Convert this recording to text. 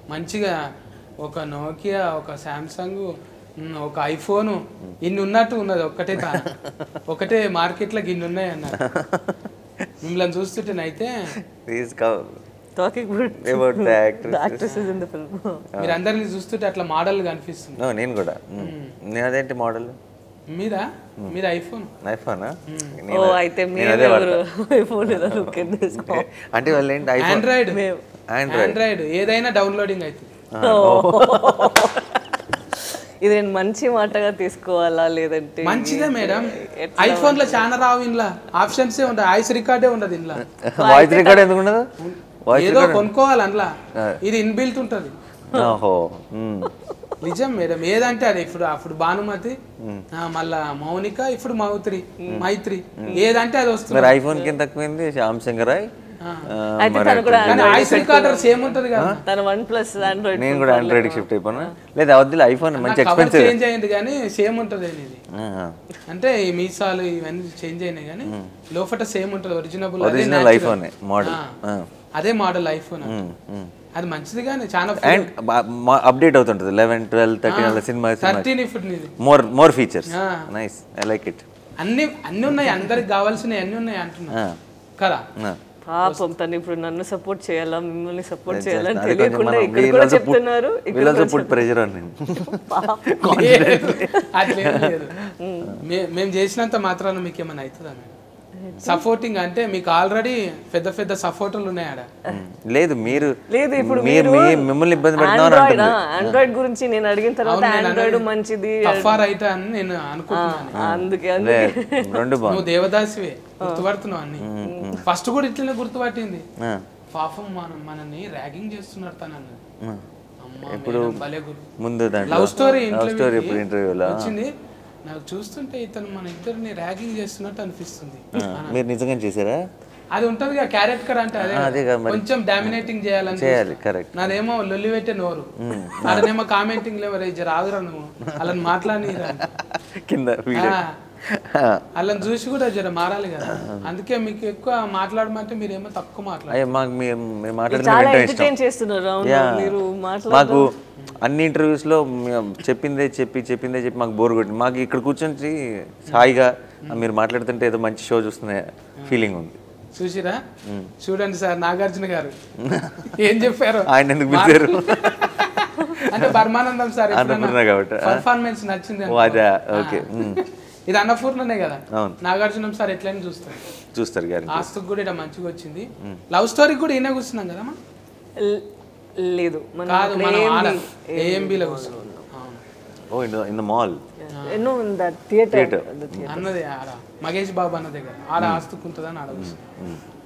మంచిగా ఒక నోకియా ఒక శాంసంగ్ ఉమ్, ఒక ఐఫోను ఇన్ని ఉన్నట్టు ఉన్నది ఒక్కటే తా ఒకటే మార్కెట్లో ఇన్ని ఉన్నాయి అన్నారు మిమ్మల్ని చూస్తుంటేనైతే Please come. Talking About the actresses. The actresses in the film మీరు అందరిని చూస్తుంటే అట్లా మోడల్ కనిపిస్తుంది No, నేను కూడా నేను అదేంటి మోడల్ మీరా మీది ఐఫోన్ ఐఫోనా ఓ అయితే మీరు ఎవరు ఫోన్ ఏదో లుక్ అంటే వాళ్ళు ఏంటి ఐఫోన్ ఆండ్రాయిడ్ ఆండ్రాయిడ్ ఆండ్రాయిడ్ ఏదైనా డౌన్లోడింగ్ అవుతుంది ఇది నేను మంచి మాటగా తీసుకోవాలా లేదంటే మంచిదే మేడం ఐఫోన్ లో చాలా రావు ఇంట్లో ఆప్షన్సే ఉండదు ఐస్ రికార్డే ఉండదు ఇంట్లో వాయిస్ రికార్డ్ ఎందుకు ఉండదు వాయిస్ ఏదో కొనుక్కోవాలి అందులో ఇది ఇన్బిల్ట్ ఉంటది ఓహో మ్మ్. నిజం మేడం ఏదంటే అది ఇప్పుడు అప్పుడు భానుమతి ఆ, మళ్ళా మౌనిక ఇప్పుడు మౌత్రి మైత్రి ఏదంటే అది వస్తుంది మరి ఐఫోన్ కింద తక్కువైంది శ్యామ్ సింగ్ రాయ్ ఆ, అయితే మరి తను కూడా కానీ ఐస్ రికార్డర్ సేమ్ ఉంటది కదా తన వన్ ప్లస్ ఆండ్రాయిడ్ నేను కూడా ఆండ్రాయిడ్ షిఫ్ట్ అయిపోయినా లేదా అవద్దు ఐఫోన్ మంచి కవర్ ఎక్స్పెన్సివ్ చేంజ్ అయింది కానీ సేమ్ ఉంటది ఇది అంటే ఈ మీసాలు ఇవన్నీ చేంజ్ అయినాయి కానీ లోపల సేమ్ ఉంటది ఒరిజినబుల్ ఒరిజినల్ ఐఫోన్ మోడల్ అదే మోడల్ ఐఫోన్ అది మంచిది కానీ చాలా అండ్ అప్డేట్ అవుతుంటుంది లెవెన్ ట్వెల్వ్ థర్టీన్ అలా సినిమా థర్టీన్ ఇప్పుడు నీది మోర్ మోర్ ఫీచర్స్ ఆ. నైస్ ఐ లైక్ ఇట్ అన్ని అన్ని ఉన్నాయి అందరికి కావాల్సినవి అన్ని ఉన్నాయి అంటున్నా కదా పాపం తను ఇప్పుడు నన్ను సపోర్ట్ చేయాలా మిమ్మల్ని సపోర్ట్ చేయాలని తెలియకుండా ఇక్కడ కూడా చెప్తున్నారు ఇక్కడ వీళ్ళతో పుట్ ప్రెషర్ అని లేదు. అట్లేం లేదు మే- మేము చేసినంత మాత్రాన మీకు ఏమైనా అవుతుందా మేడం సపోర్టింగ్ అంటే మీకు ఆల్రెడీ పెద్ద పెద్ద సపోర్టర్లు ఉన్నాయి ఆడ లేదు మీరు లేదు ఇప్పుడు మీరు మీరు మీ- మిమ్మల్ని ఇబ్బంది పెడతామని ఆండ్రాయిడ్ అంటుంది ఆండ్రాయిడ్ గురించి నేను అడిగిన తర్వాత ఆండ్రాయిడ్ మంచిది టఫార్ అయితే అని నేను అనుకుంటున్నాను అందుకే లే, రెండు బాగుంది నువ్వు దేవదాసివే గుర్తుపడుతున్నావు అన్ని ఫస్ట్ కూడా ఇట్లనే గుర్తుపట్టింది ఆ, పాపం మనం మనని ర్యాగింగ్ చేస్తున్నాడు తను అన్నది ఆ. అమ్మా మేడం భలే గురు ముందు దాంట్లో లవ్ స్టోరీ లవ్ స్టోరీ ఇప్పుడు ఇంటర్వ్యూలో వచ్చింది నాకు చూస్తుంటే ఇతను మన ఇద్దరిని ర్యాగింగ్ చేస్తున్నట్టు అనిపిస్తుంది మీరు నిజంగా చేశారా అది ఉంటది కదా క్యారెక్టర్ అంటే అదే అదే కదా. కదా మరి. కొంచెం డామినేటింగ్ చేయాలని చేయాలి కరెక్ట్ నాదేమో లొల్లి పెట్టే నోరు అతనేమో కామెంటింగ్ లేవరే జర ఆగురా నువ్వు అలా మాట్లాడి కింద వీడియో అలా చూసి కూడా జర మారాలి కదా అందుకే మీకు ఎక్కువ మాట్లాడమంటే మీరేమో తక్కువ మాట్లాడాలి అయ్యో మాకు మీరు మీరు మాట్లాడిన చాలా వింటే ఇష్టం ఎంటర్టైన్ చేస్తున్నారు అవును Yeah. మీరు మాట్లాడ మాకు అన్ని ఇంటర్వ్యూస్ లో మేము చెప్పిందే చెప్పి చెప్పిందే చెప్పి మాకు బోర్ కొట్టింది మాకు ఇక్కడ కూర్చొని హాయిగా మీరు మాట్లాడుతుంటే ఏదో మంచి షో చూస్తున్న ఫీలింగ్ ఉంది చూసిరా చూడండి సార్ నాగార్జున గారు ఏం చెప్పారు ఆయన ఎందుకు పిలిచారు అంటే పరమానందం సార్ అన్నపూర్ణ కాబట్టి, ఆ? పర్ఫార్మెన్స్ నచ్చింది ఓ అనుకో. అదే ఓకే ఆ. ఇది అన్నపూర్ణనే కదా అవును. నాగార్జునం సార్ ఎట్లయినా చూస్తారు చూస్తారు గారు ఆస్తుకు కూడా ఇక్కడ మంచిగా వచ్చింది లవ్ స్టోరీకి కూడా ఈయన కూర్చున్నాం కదా మనం ల- లేదు మనం కాదు మనం ఆడ AMB ఏఎంబీలో కూర్చున్నాం అవును. ఓ ఇన్ ఇన్ ద మాల్ ఎన్నో ఇన్ ద థియేటర్ అన్నది ఆడ మహేష్ బాబు అన్న దగ్గర ఆడ ఆస్తుకు ఉంటుందని ఆడ కూర్చున్నాం